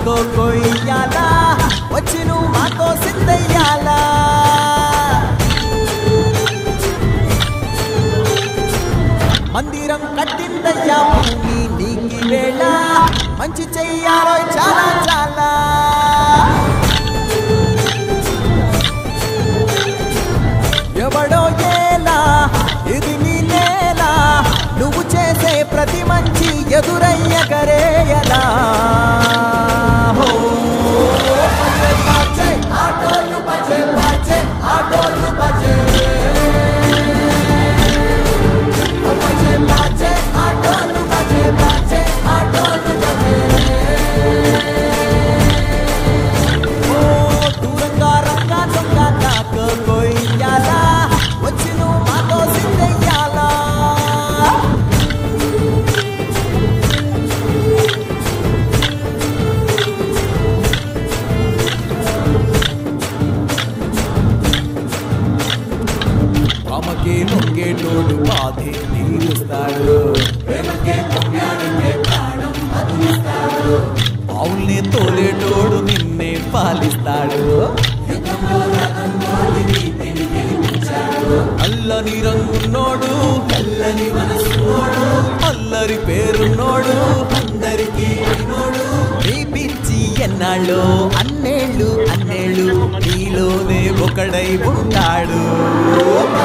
నాకో కొయ్యాలా వచ్చి నువ్వు మాతో సిద్ధయ్యాలా మందిరం కట్టిందయ్యా భూమి నీకి వేళ మంచి చెయ్యాలో చాలా చాలా ఎవడో ఏలా ఇది నీ నేలా నువ్వు చేసే ప్రతి మంచి ఎదురయ్య కరేయలా హో. బజే, బజే, ఆటోలు బజే, బజే, ఆటోలు బజే. ఓ బజే, బజే, ఆటోలు బజే, బజే, ఆటోలు బజే. ఓ దూరంగా రంగా దొంగ నాకు కొయ్యాలా వచ్చి నువ్వు మాతో సిద్ధయ్యాలా అమ్మకే నొక్కేటోడు బాధే తీరుస్తాడు ఆవుల్ని తోలేటోడు నిన్నే పాలిస్తాడు అల్లని రంగున్నోడు తెల్లని మనసున్నోడు అల్లరి పేరున్నోడు అందరికీ అయినోడు నీ పిచ్చి ఎన్నాళ్ళు అన్నేళ్ళు అన్నేళ్ళు నీలోనే ఒకడై ఉంటాడు